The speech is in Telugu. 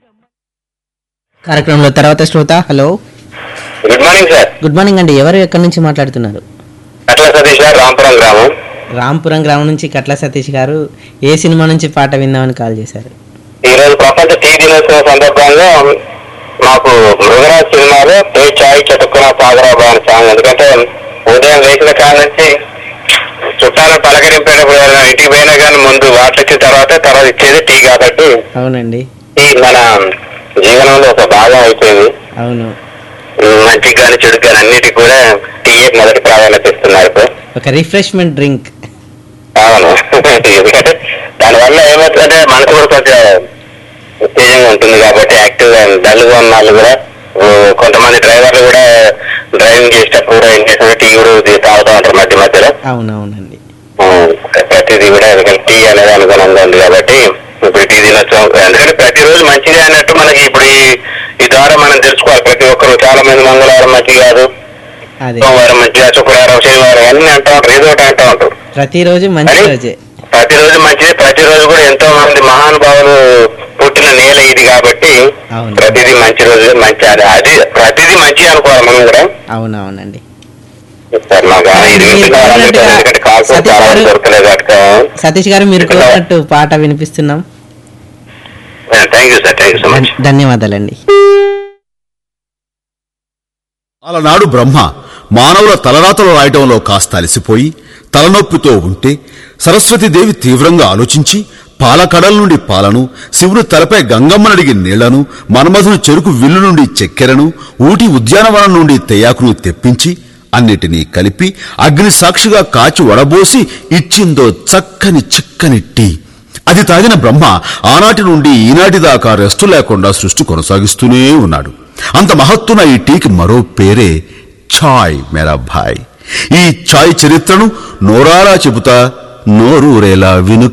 కార్యక్రమంలో తర్వాత శ్రోత hello good morning sir good morning అండి ఎవరు ఎక్కడి నుంచి మాట్లాడుతున్నారు అట్లా సతీష్ గారు రాంపురం గ్రామం రాంపురం గ్రామం నుంచి కట్ల సతీష్ గారు ఏ సినిమా నుంచి పాట విందామని కాల్ చేశారు ఈ రోజు ప్రపంచ టీ దినోత్సవం సందర్భంగా మాకు మృగరాజ్ సినిమాలో ఏ చాయ్ చటుక్కున సాగరాబా అనే సాంగ్ ఎందుకంటే ఉదయం లేచిన కాడ నుంచి చుట్టాలు పలకరింపేటప్పుడు ఎవరైనా ఇంటికి పోయినా కానీ ముందు వాటర్ ఇచ్చిన తర్వాత తర్వాత ఇచ్చేది టీ కాబట్టి అవునండి టీ మన జీవనంలో ఒక భాగం అయిపోయింది అవును మంచికి కానీ చెడుకు కానీ అన్నిటికి కూడా టీయే మొదటి ప్రాధాన్యత ఇస్తున్నారు ఇప్పుడు ఒక రిఫ్రెష్మెంట్ డ్రింక్ అవును ఎందుకంటే దానివల్ల ఏమవుతుందంటే మనసు కూడా కొంచెం ఉత్తేజంగా ఉంటుంది కాబట్టి యాక్టివ్ గా డల్ గా ఉన్న వాళ్ళు కూడా ఓ, కొంతమంది డ్రైవర్లు కూడా డ్రైవింగ్ చేసేటప్పుడు కూడా ఏం చేసిన టీ కూడా ఇది తాగుతూ ఉంటారు మధ్య మధ్యలో అవునవునండి ఆ, ప్రతిదీ కూడా ఎందుకంటే టీ అనేది అనుగుణంగా ఉంది కాబట్టి ఇప్పుడు టీ తినొచ్చు ఎందుకంటే ప్రతిరోజు మంచిది అన్నట్టు మనకి ఇప్పుడు ఈ ఈ ద్వారా మనం తెలుసుకోవాలి ప్రతి ఒక్కరు చాలా మంది మంగళవారం మంచిది కాదు అదే సోమవారం మంచిగా శుక్రవారం శనివారం అన్ని అంటూ ఉంటారు ఏదో ఒకటి అంటూ ఉంటారు ప్రతిరోజు మంచి అని రోజే ప్రతిరోజు మంచిది ప్రతిరోజు కూడా ఎంతో మంది మహానుభావులు పుట్టిన నేల ఇది కాబట్టి అవును. ప్రతిదీ మంచి రోజు మంచి అది అది ప్రతిదీ మంచి అనుకోవాలి మనం కూడా అవునవునండి సార్ నాకు ఆ ఇది మీరు వింటున్న వాళ్ళందరికీ కోరినట్టుగా ఎందుకంటే కాల్స్ సతీష్ చాలా గారు- దొరకలేదు అట్లా సతీష్ గారు మీరు కోరినట్టు పాట వినిపిస్తున్నాం thank you sir thank you so much ధన్- ధన్యవాదాలండి అలనాడు బ్రహ్మ మానవుల తలరాతలు రాయటంలో కాస్త అలసిపోయి తలనొప్పితో ఉంటే సరస్వతీదేవి తీవ్రంగా ఆలోచించి పాలకడల నుండి పాలను శివుని తలపై గంగమ్మనడిగి నీళ్లను మన్మధుని చెరుకు విల్లు నుండి చక్కెరను ఊటి ఉద్యానవనం నుండి తెయాకును తెప్పించి అన్నిటినీ కలిపి అగ్ని సాక్షిగా కాచి వడబోసి ఇచ్చిందో చక్కని చిక్కని టీ అది తాగిన బ్రహ్మ ఆనాటి నుండి ఈనాటి దాకా రెస్టు లేకుండా సృష్టి కొనసాగిస్తూనే ఉన్నాడు అంత మహత్తున ఈ టీకి మరో పేరే ఛాయ్ మేరా భాయ్ ఈ ఛాయ్ చరిత్రను నోరారా చెబుతా నోరూరేలా విను